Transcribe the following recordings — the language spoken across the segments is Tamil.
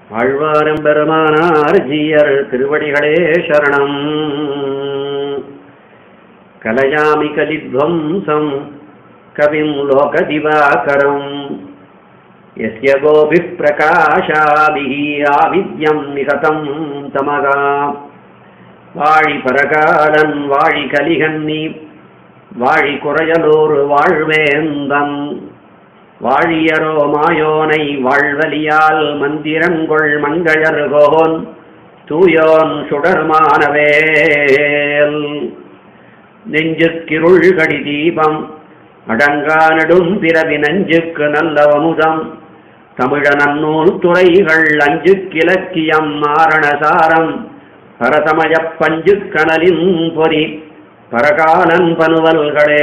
ஆழ்வாரம் பெருமானார் ஜீயர் திருவடிகளே சரணம் கலயாமி கலித்வம்சம் கவிம் லோகதிவாகரம் यस्य गोभिः प्रकाशाभिः आविद्यं निहतं तमगा வாழி பரகாலன் வாழி கலிகன்னி வாழி குறையலூர் வாழ்வேந்தன் வாழியரோ மாயோனை வாழ்வலியால் மந்திரங்கொள் மங்கையர்கோன் தூயோன் சுடர்மானவேல் நெஞ்சுக்கிருள் கடி தீபம் அடங்கா நெடும் பிறவி நஞ்சுக்கு நல்லவமுதம் தமிழ நன்னூல் துறைகள் அஞ்சு கிழக்கியம் மாரணசாரம் பரதமயப் பஞ்சு கணலின் பொறி பரகாலன் பனுவல்களே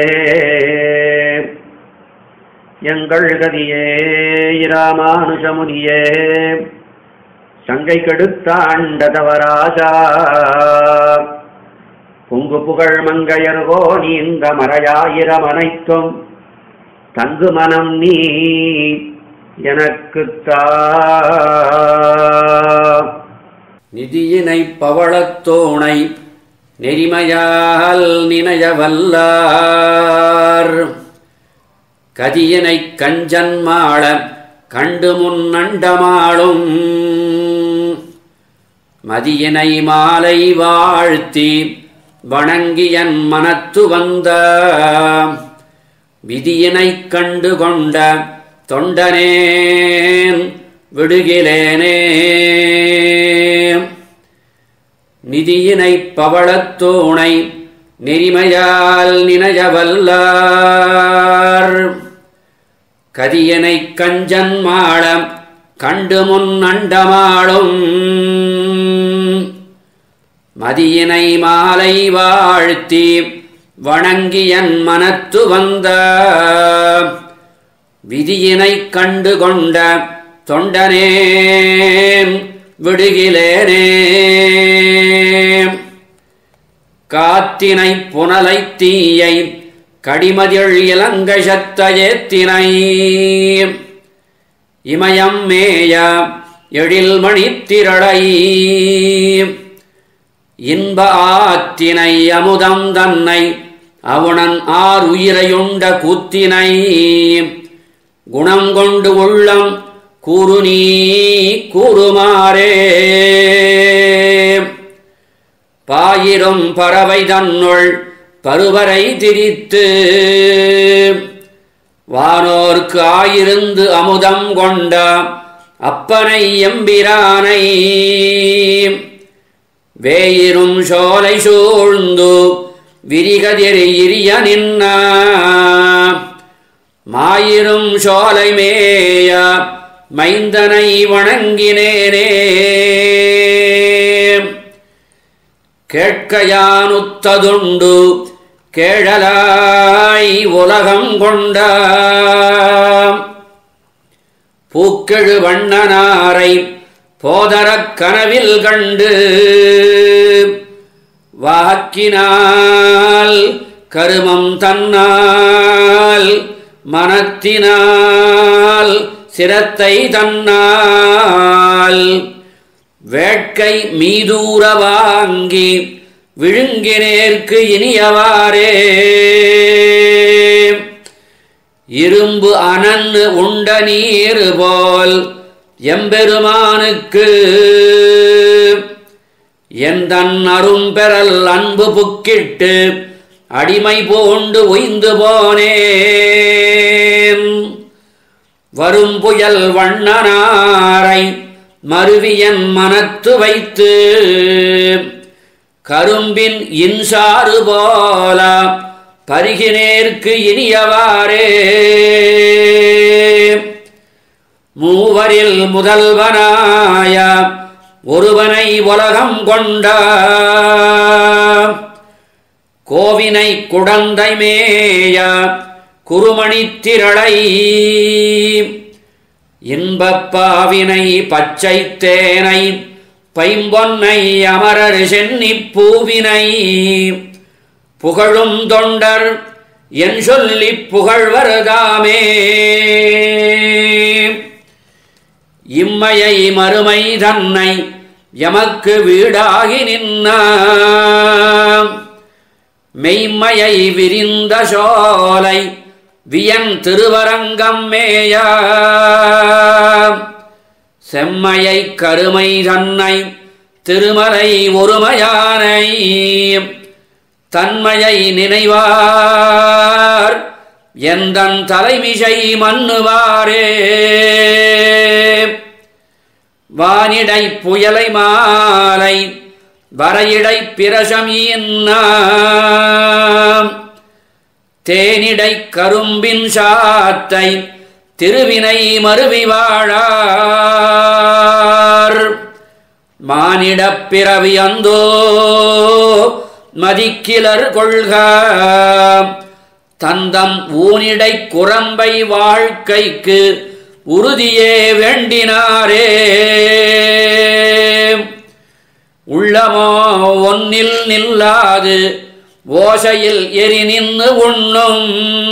எங்கள் கதியே இராமானுஷமுனியே சங்கை கெடுத்தாண்டதவராஜா பொங்கு புகழ் மங்கையர்கோ நீந்த மறையாயிரம் அனைத்தும் தங்கு மனம் நீ எனக்குத்தா நிதியினை பவளத்தோணை நெறிமையால் நினையவல்லார் கதியினை கஞ்சன்மாள கண்டு முன்னண்டமாளும் மதியினை மாலை வாழ்த்தி வணங்கியன் மனத்து வந்த விதியினைக் கண்டு கொண்ட தொண்டனேன் விடுகிலேனே நிதியினைப் பவளத்தோணை நெறிமையால் நினையவல்லார் கதியனைக் கஞ்சன் மாளம் கண்டு முன் அண்டமாளும் மதியினை மாலை வாழ்த்தி வணங்கியன் மனத்து வந்த விதியினைக் கண்டு கொண்ட தொண்டனேன் விடுகிலேனே காத்தினை புனலை தீயை கடிமதிள் இலங்கை சத்தயத்தினை இமயம் மேய எழில் மணித்திரளை இன்ப ஆத்தினை அமுதம் தன்னை அவுணன் ஆர் உயிரையுண்ட கூத்தினை குணம் கொண்டு உள்ளம் கூறு நீ கூறுமாறே பாயிரும் பறவை தன்னுள் பருவரை திரித்து வானோர்க்கு ஆயிருந்து அமுதம் கொண்ட அப்பனை எம்பிரானை வேயிரும் சோலை சூழ்ந்து விரிகதிர் இரிய நின்ன மாயிரும் சோலை மேய மைந்தனை வணங்கினேனே கேட்கையானுத்ததுண்டு கேழலாய் உலகம் கொண்ட பூக்கெழு வண்ணனாரை போதரக் கனவில் கண்டு வாக்கினால் கருமம் தன்னால் மனத்தினால் சிரத்தை தன்னால் வேட்கை மீதூர வாங்கி விழுங்கினேற்கு இனியவாரே இரும்பு அனன்னு உண்ட நீர் போல் எம்பெருமானுக்கு எந்தன் அரும்பெறல் அன்பு புக்கிட்டு அடிமை போண்டு ஒய்ந்து போனேன் வரும் புயல் வண்ணனாரை மருவியன் மனத்து வைத்து கரும்பின் இன்சாறு போல பருகினேற்கு இனியவாரே மூவரில் முதல்வனாய ஒருவனை உலகம் கொண்ட கோவினை குடந்தை மேய குருமணித்திரளை இன்பப்பாவினை பச்சை தேனை பைம்பொன்னை அமரர் சென்னிப் பூவினை புகழும் தொண்டர் என் சொல்லிப் புகழ்வரதாமே இம்மையை மறுமை தன்னை எமக்கு வீடாகி நின்ன மெய்மையை விரிந்த சோலை வியன் திருவரங்கம் மேய செம்மையை கருமை தன்னை திருமலை ஒருமையானை தன்மையை நினைவார் எந்தன் தலைமிசை மன்னுவாரே வானிடை புயலை மாலை வரையிடை பிரசமீன்னாம் தேனிடை கரும்பின் சாத்தை திருவினை மருவி வாழார் மானிடப் பிறவி அந்தோ மதிக்கிலர் கொள்க தந்தம் ஊனிடை குரம்பை வாழ்க்கைக்கு உறுதியே வேண்டினாரே உள்ளமோ ஒன்னில் நில்லாது ஓசையில் எரி நின்று உண்ணும்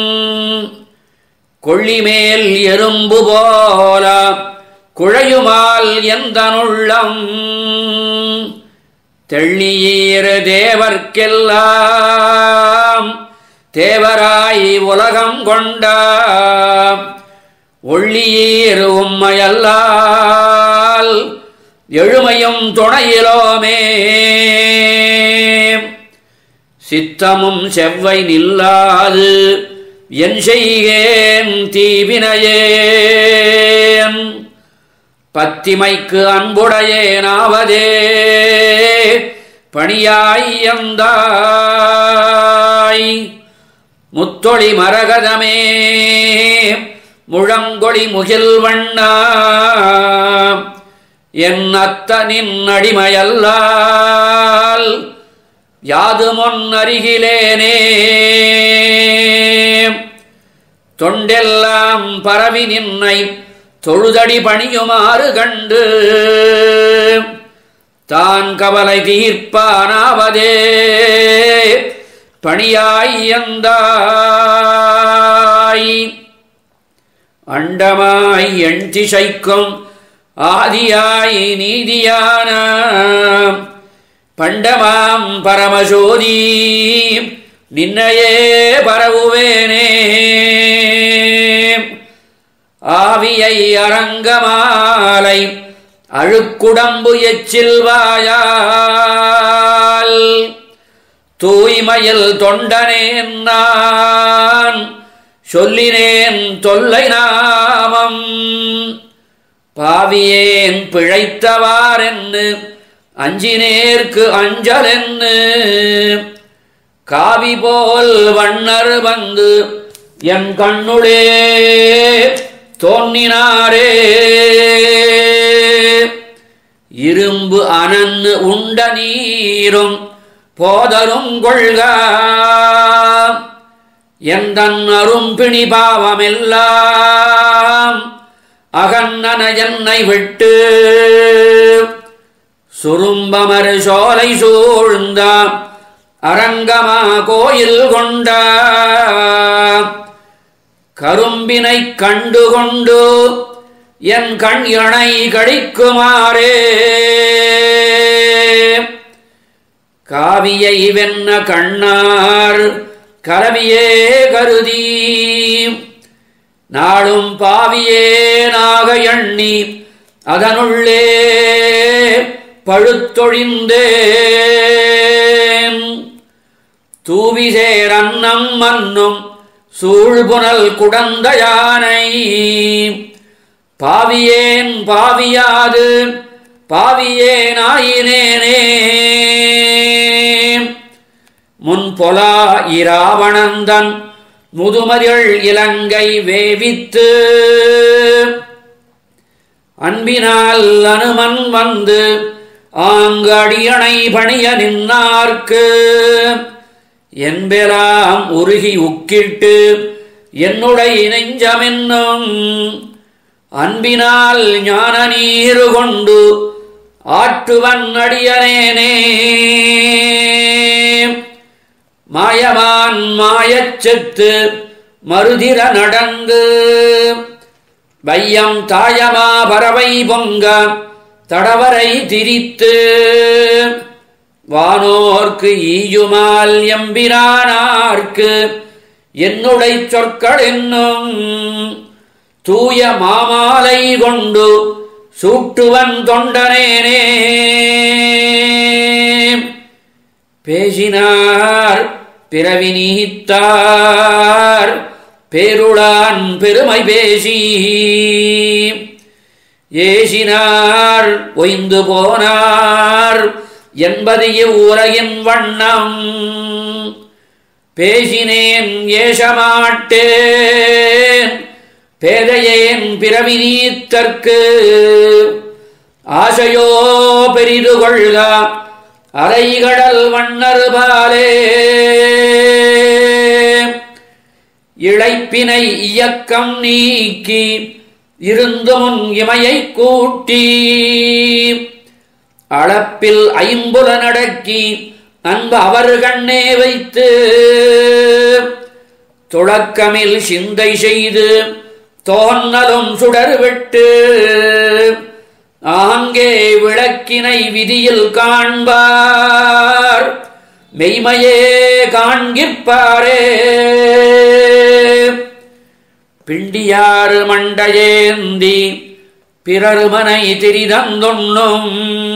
கொள்ளிமேல் எறும்பு போல குழையுமால் எந்தனுள்ளம் தெள்ளியீர் தேவர்க்கெல்லாம் தேவராய் உலகம் கொண்ட ஒள்ளியீர் உம்மையல்லால் எழுமையும் துணையிலோமே சித்தமும் செவ்வை நில்லாது என் செய்கேன் தீவினையேன் பத்திமைக்கு அன்புடையேனாவதே பணியாய் முத்தொளி மரகதமே முழங்கொடி முகில் வண்ணா என் அத்தனின் அடிமையல்லால் யாது முன் அருகிலேனே தொண்டெல்லாம் பரவி நின்னை தொழுதடி பணியுமாறு கண்டு தான் கவலை தீர்ப்பானாவதே பணியாய் அண்டமாய் எண் திசைக்கும் ஆதியாய் நீதியான பண்டமாம் பரமசோதி நின்னையே பரவுவேனே ஆவியை அரங்கமாலை அழுக்குடம்பு எச்சில்வாயால் தூய்மையில் தொண்டனேன் நான் சொல்லினேன் தொல்லை நாமம் பாவியேன் பிழைத்தவாரென்னு அஞ்சினேற்கு அஞ்சலென்னு காவி போல் வண்ணர் வந்து என் கண்ணுளே தோன்றினாரே இரும்பு அனன்னு உண்ட நீரும் போதரும் கொள்க எந்தன் அரும்பிணி பாவமெல்லாம் அகன்னன என்னை விட்டு சுரும்பமரு சோலை சூழ்ந்த அரங்கமா கோயில் கொண்ட கரும்பினை கண்டுகொண்டு என் கண் இணை கடிக்குமாறே காவியை வென்ன கண்ணார் கலவியே கருதி நாளும் பாவியேனாக எண்ணி அதனுள்ளே பழுத்தொழிந்தேன் தூவிசேர் அன்னம் மன்னும் சூழ்புனல் குடந்த யானை பாவியேன் பாவியாது பாவியேனாயினேனே முன் பொலா இராவணந்தன் முதுமதிள் இலங்கை வேவித்து அன்பினால் அனுமன் வந்து ஆங்கு அடியணை பணிய நின்னார்க்கு என்பெலாம் உருகி உக்கிட்டு என்னுடைய நெஞ்சமென்னும் அன்பினால் ஞான நீரு கொண்டு ஆட்டுவன் அடியனேனே மாயவான் மாயச் செத்து மருதிர நடந்து வையம் தாயமா பறவை பொங்க தடவரை திரித்து வானோர்க்கு ஈயுமால் எம்பிரானார்க்கு என்னுடை சொற்கள் என்னும் தூய மாமாலை கொண்டு சூட்டுவன் தொண்டனேனே பேசினார் பிறவி நீத்தார் பேருளான் பெருமை பேசி ஏசினார் ஒய்ந்து போனார் என்பது இவ்வுலகின் வண்ணம் பேசினேன் ஏசமாட்டேன் பேதையேன் பிறவி நீத்தற்கு ஆசையோ பெரிது கொள்க அலைகடல் வண்ணர் பாலே இழைப்பினை இயக்கம் நீக்கி இருந்து முன் இமையை கூட்டி அளப்பில் ஐம்புல நடக்கி அன்பு அவர் கண்ணே வைத்து துளக்கமில் சிந்தை செய்து தோன்னலும் சுடர் விட்டு ஆங்கே விளக்கினை விதியில் காண்பார் மெய்மையே காண்கிற்பாரே பிண்டியாறு மண்டையேந்தி பிறருமனை திரிதந்தொன்னும்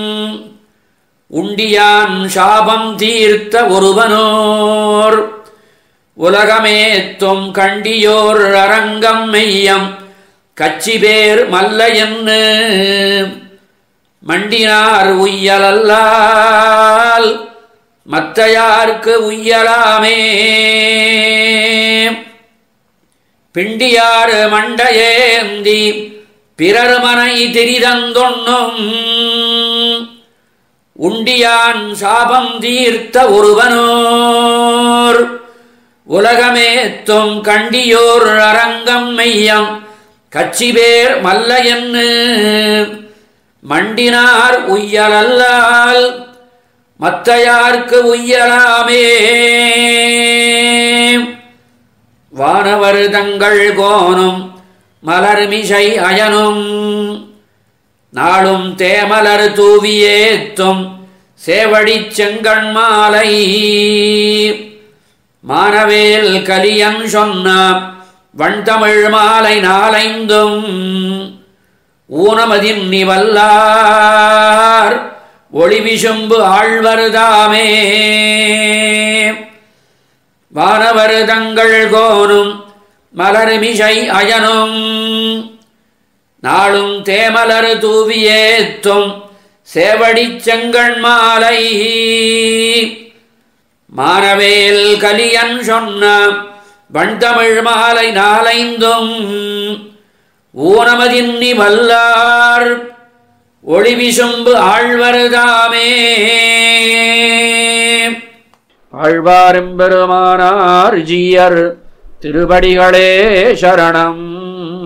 உண்டியான் சாபம் தீர்த்த ஒருவனோர் உலகமேத்தும் கண்டியோர் அரங்கம் மெய்யம் கச்சி பேர் மல்ல என்று மண்டினார் உய்யலல்லால் மத்தையார்க்கு உய்யலாமே பிண்டியாறு மண்டையேந்தி பிறர் மனை திரிதந்தொன்னும் உண்டியான் சாபம் தீர்த்த ஒருவனோர் உலகமேத்தும் கண்டியோர் அரங்கம் மெய்யம் கச்சிபேர் மல்ல என்று மண்டினார் உய்யலல்லால் மத்தையார்க்கு உய்யலாமே வானவர் தங்கள் கோனும் மலர்மிசை அயனும் நாளும் தேமலர் தூவியேத்தும் சேவடிச் செங்கண் மாலை மானவேல் கலியன் சொன்ன வண்தமிழ் மாலை நாளைந்தும் ஊனமதின் நிவல்லார் ஒளிவிசும்பு ஆழ்வருதாமே வானவர் தங்கள் கோனும் மலர்மிசை அயனும் நாளும் தேமலர் தூவியேத்தும் சேவடிச் செங்கண் மாலை மானவேல் கலியன் சொன்ன வண்தமிழ் மாலை நாளைந்தும் ஊனமதின் வல்லார் ஒளிவிசும்பு ஆழ்வருதாமே ஆழ்வாரெம்பெருமானார் ஜீயர் திருவடிகளே சரணம்